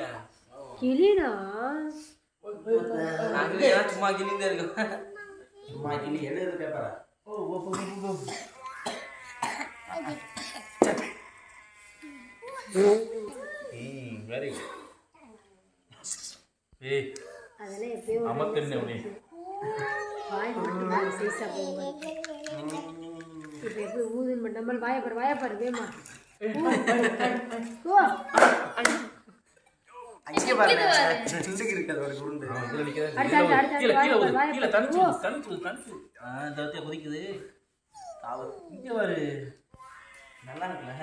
கிளியா கிளினா நான் கிளியா சும்மா கிளிந்தே இருக்கும் சும்மா கிளி எழுது பேப்பரா ம் வெரி ஏய் அதெல்லாம் எப்பயும் அமர்த்தன்னு அப்படி வாய் மட்டும் சைஸா போகும் இப்ப எப்படி ஊதுன்னு மட்டும் நம்மள வாயை பாரு வாயை பாரு வேமா ஓ அங்கே பாருங்க ரெண்டுக்கு இருக்குது ஒரு குருண்டு இதுல நிக்குது. அடுத்து, அடுத்து, அடுத்து, கீழே, வாயை கீழே பாரு, ஊது. வாயை கீழே பாரு. தனிச்சு ஓ. ஊது, தனிச்சு ஊது, தனிச்சு ஊது. ஆ, இந்த இடத்துல கொதிக்குது தாவு. இங்க பாரு நல்லா இருக்குல்ல